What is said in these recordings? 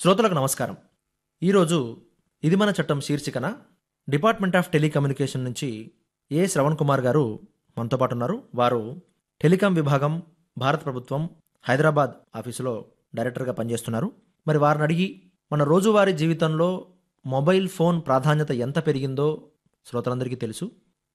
శ్రోతలకు నమస్కారం ఈరోజు ఇది మన చట్టం శీర్షికన డిపార్ట్మెంట్ ఆఫ్ టెలికమ్యూనికేషన్ నుంచి ఏ శ్రవణ్ కుమార్ గారు మనతో పాటు ఉన్నారు వారు టెలికాం విభాగం భారత ప్రభుత్వం హైదరాబాద్ ఆఫీసులో డైరెక్టర్గా పనిచేస్తున్నారు మరి వారిని అడిగి మన రోజువారీ జీవితంలో మొబైల్ ఫోన్ ప్రాధాన్యత ఎంత పెరిగిందో శ్రోతలందరికీ తెలుసు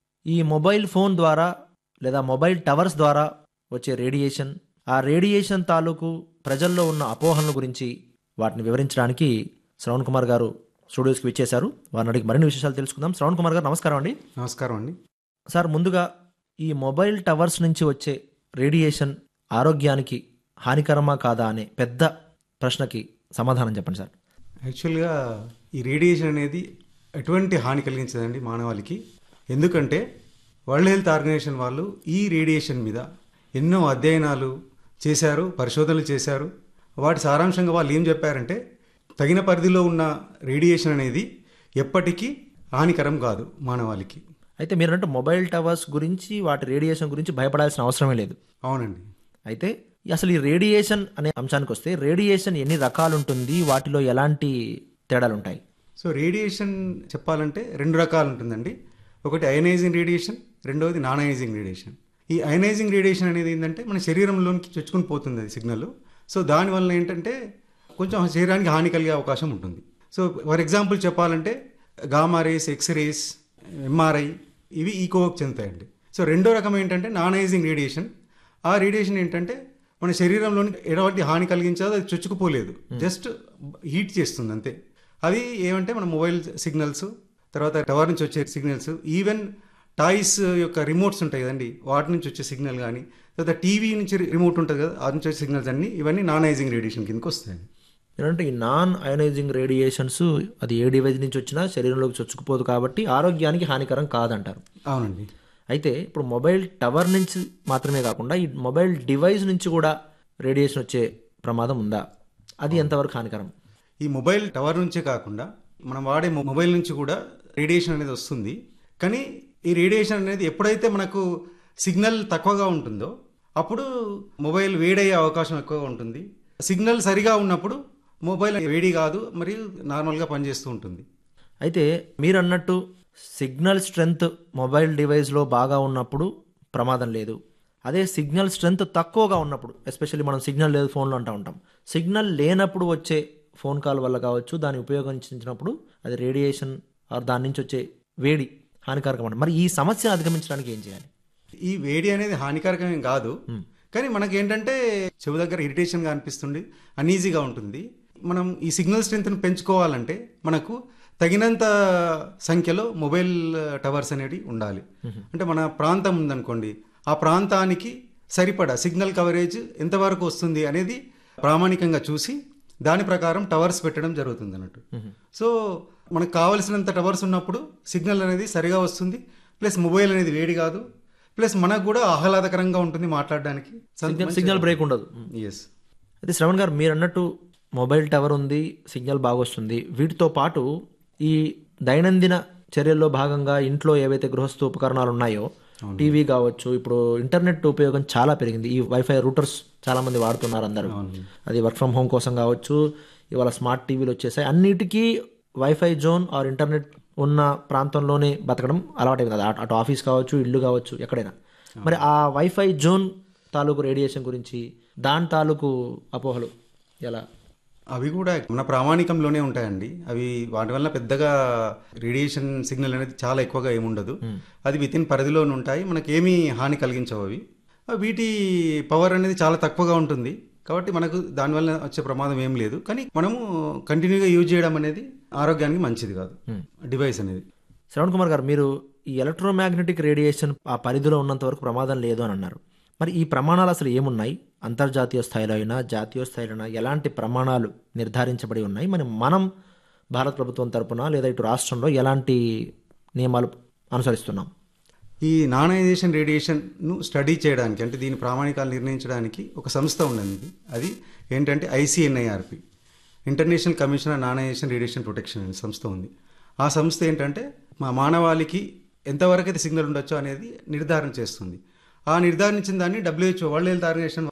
ఈ మొబైల్ ఫోన్ ద్వారా లేదా మొబైల్ టవర్స్ ద్వారా వచ్చే రేడియేషన్ ఆ రేడియేషన్ తాలూకు ప్రజల్లో ఉన్న అపోహల గురించి వాటిని వివరించడానికి శ్రవణ్ కుమార్ గారు స్టూడియోస్కి విచ్చేశారు వారిని అడిగి మరిన్ని విశేషాలు తెలుసుకుందాం శ్రవణ్ కుమార్ గారు నమస్కారం అండి నమస్కారం అండి సార్ ముందుగా ఈ మొబైల్ టవర్స్ నుంచి వచ్చే రేడియేషన్ ఆరోగ్యానికి హానికరమా కాదా అనే పెద్ద ప్రశ్నకి సమాధానం చెప్పండి సార్ యాక్చువల్గా ఈ రేడియేషన్ అనేది ఎటువంటి హాని కలిగించదండి మానవాళికి ఎందుకంటే వరల్డ్ హెల్త్ ఆర్గనైజేషన్ వాళ్ళు ఈ రేడియేషన్ మీద ఎన్నో అధ్యయనాలు చేశారు పరిశోధనలు చేశారు వాటి సారాంశంగా వాళ్ళు ఏం చెప్పారంటే తగిన పరిధిలో ఉన్న రేడియేషన్ అనేది ఎప్పటికీ హానికరం కాదు మానవాళికి అయితే మీరంటే మొబైల్ టవర్స్ గురించి వాటి రేడియేషన్ గురించి భయపడాల్సిన అవసరమే లేదు అవునండి అయితే అసలు ఈ రేడియేషన్ అనే అంశానికి వస్తే రేడియేషన్ ఎన్ని రకాలు ఉంటుంది వాటిలో ఎలాంటి తేడాలు ఉంటాయి సో రేడియేషన్ చెప్పాలంటే రెండు రకాలు ఉంటుందండి ఒకటి అయనైజింగ్ రేడియేషన్ రెండవది నాన్ అయనైజింగ్ రేడియేషన్ ఈ అయనైజింగ్ రేడియేషన్ అనేది ఏంటంటే మన శరీరంలోనికి చొచ్చుకుని పోతుంది అది సిగ్నల్ సో దానివల్ల ఏంటంటే కొంచెం శరీరానికి హాని కలిగే అవకాశం ఉంటుంది సో ఫర్ ఎగ్జాంపుల్ చెప్పాలంటే గామా రేస్ ఎక్స్రేస్ ఎంఆర్ఐ ఇవి ఈకోకి చెందుతాయండి సో రెండో రకం ఏంటంటే నాన్ అయనైజింగ్ రేడియేషన్ ఆ రేడియేషన్ ఏంటంటే మన శరీరంలోని ఎటువంటి హాని కలిగించదు అది చొచ్చుకుపోలేదు జస్ట్ హీట్ చేస్తుంది అంతే అది ఏమంటే మన మొబైల్ సిగ్నల్స్ తర్వాత టవర్ నుంచి వచ్చే సిగ్నల్స్ ఈవెన్ టాయ్స్ యొక్క రిమోట్స్ ఉంటాయి కదండి వాటి నుంచి వచ్చే సిగ్నల్ కానీ తర్వాత టీవీ నుంచి రిమోట్ ఉంటుంది కదా అది నుంచి వచ్చే సిగ్నల్స్ అన్ని ఇవన్నీ నాన్ ఐజింగ్ రేడియేషన్ కిందకి వస్తాయి ఏంటంటే ఈ నాన్ అయనైజింగ్ రేడియేషన్స్ అది ఏ డివైజ్ నుంచి వచ్చినా శరీరంలోకి చొచ్చుకుపోదు కాబట్టి ఆరోగ్యానికి హానికరం కాదంటారు అవునండి అయితే ఇప్పుడు మొబైల్ టవర్ నుంచి మాత్రమే కాకుండా ఈ మొబైల్ డివైస్ నుంచి కూడా రేడియేషన్ వచ్చే ప్రమాదం ఉందా అది ఎంతవరకు హానికరం ఈ మొబైల్ టవర్ నుంచే కాకుండా మనం వాడే మొ- మొబైల్ నుంచి కూడా రేడియేషన్ అనేది వస్తుంది కానీ ఈ రేడియేషన్ అనేది ఎప్పుడైతే మనకు సిగ్నల్ తక్కువగా ఉంటుందో అప్పుడు మొబైల్ వేడయ్యే అవకాశం ఎక్కువగా ఉంటుంది సిగ్నల్ సరిగా ఉన్నప్పుడు మొబైల్ వేడి కాదు మరియు నార్మల్గా పనిచేస్తూ ఉంటుంది అయితే మీరు అన్నట్టు సిగ్నల్ స్ట్రెంగ్త్ మొబైల్ డివైస్లో బాగా ఉన్నప్పుడు ప్రమాదం లేదు అదే సిగ్నల్ స్ట్రెంగ్త్ తక్కువగా ఉన్నప్పుడు ఎస్పెషల్లీ మనం సిగ్నల్ లేదు ఫోన్లో అంటూ ఉంటాం సిగ్నల్ లేనప్పుడు వచ్చే ఫోన్ కాల్ వల్ల కావచ్చు దాన్ని ఉపయోగించినప్పుడు అది రేడియేషన్ ఆర్ దాని నుంచి వచ్చే వేడి హానికారకం అంట మరి ఈ సమస్యను అధిగమించడానికి ఏం చేయాలి ఈ వేడి అనేది హానికారకమేం కాదు కానీ మనకి ఏంటంటే చెవు దగ్గర ఇరిటేషన్గా అనిపిస్తుంది అన్ఈజీగా ఉంటుంది మనం ఈ సిగ్నల్ స్ట్రెంత్ని పెంచుకోవాలంటే మనకు తగినంత సంఖ్యలో మొబైల్ టవర్స్ అనేవి ఉండాలి అంటే మన ప్రాంతం ఉందనుకోండి ఆ ప్రాంతానికి సరిపడా సిగ్నల్ కవరేజ్ ఎంతవరకు వస్తుంది అనేది ప్రామాణికంగా చూసి దాని ప్రకారం టవర్స్ పెట్టడం జరుగుతుంది అన్నట్టు సో మనకు కావలసినంత టవర్స్ ఉన్నప్పుడు సిగ్నల్ అనేది సరిగా వస్తుంది ప్లస్ మొబైల్ అనేది వేడి కాదు ప్లస్ మనకు కూడా ఆహ్లాదకరంగా ఉంటుంది మాట్లాడడానికి సిగ్నల్ సిగ్నల్ బ్రేక్ ఉండదు ఎస్ అయితే శ్రవణ్ గారు మీరు అన్నట్టు మొబైల్ టవర్ ఉంది సిగ్నల్ బాగా వస్తుంది వీటితో పాటు ఈ దైనందిన చర్యల్లో భాగంగా ఇంట్లో ఏవైతే గృహస్థ ఉపకరణాలు ఉన్నాయో టీవీ కావచ్చు ఇప్పుడు ఇంటర్నెట్ ఉపయోగం చాలా పెరిగింది ఈ వైఫై రూటర్స్ చాలా మంది వాడుతున్నారు అందరూ అది వర్క్ ఫ్రమ్ హోమ్ కోసం కావచ్చు ఇవాళ స్మార్ట్ టీవీలు వచ్చేసాయి అన్నిటికీ వైఫై జోన్ ఆర్ ఇంటర్నెట్ ఉన్న ప్రాంతంలోనే బతకడం అలవాటైంది కదా అటు- అటు ఆఫీస్ కావచ్చు ఇల్లు కావచ్చు ఎక్కడైనా మరి ఆ వైఫై జోన్ తాలూకు రేడియేషన్ గురించి దాని తాలూకు అపోహలు ఎలా అవి కూడా మన ప్రామాణికంలోనే ఉంటాయండి అవి వాటి వల్ల పెద్దగా రేడియేషన్ సిగ్నల్ అనేది చాలా ఎక్కువగా ఏముండదు అది విత్ ఇన్ పరిధిలోనే ఉంటాయి మనకి ఏమీ హాని కలిగించవు అవి ఆ వీటి పవర్ అనేది చాలా తక్కువగా ఉంటుంది కాబట్టి మనకు దానివల్ల వచ్చే ప్రమాదం ఏం లేదు కానీ మనము కంటిన్యూగా యూజ్ చేయడం అనేది ఆరోగ్యానికి మంచిది కాదు డివైస్ అనేది శ్రవణ్ కుమార్ గారు మీరు ఈ ఎలక్ట్రోమాగ్నెటిక్ రేడియేషన్ ఆ పరిధిలో ఉన్నంత వరకు ప్రమాదం లేదు అని అన్నారు మరి ఈ ప్రమాణాలు అసలు ఏమున్నాయి అంతర్జాతీయ స్థాయిలో అయినా జాతీయ స్థాయిలో అయినా ఎలాంటి ప్రమాణాలు నిర్ధారించబడి ఉన్నాయి మరి మనం భారత ప్రభుత్వం తరపున లేదా ఇటు రాష్ట్రంలో ఎలాంటి నియమాలు అనుసరిస్తున్నాం ఈ నానైజేషన్ రేడియేషన్ను స్టడీ చేయడానికి అంటే దీని ప్రామాణికాలు నిర్ణయించడానికి ఒక సంస్థ ఉన్నది అది ఏంటంటే ICNIRP international commission on non ionising radiation protection అనే సంస్థ ఉంది ఆ సంస్థ ఏంటంటే మా మానవాళికి ఎంతవరకు అయితే సిగ్నల్ ఉండొచ్చో అనేది నిర్ధారణ చేస్తుంది ఆ నిర్ధారించిన దాన్ని డబ్ల్యూహెచ్ఓ వరల్డ్ హెల్త్ ఆర్గనైజేషన్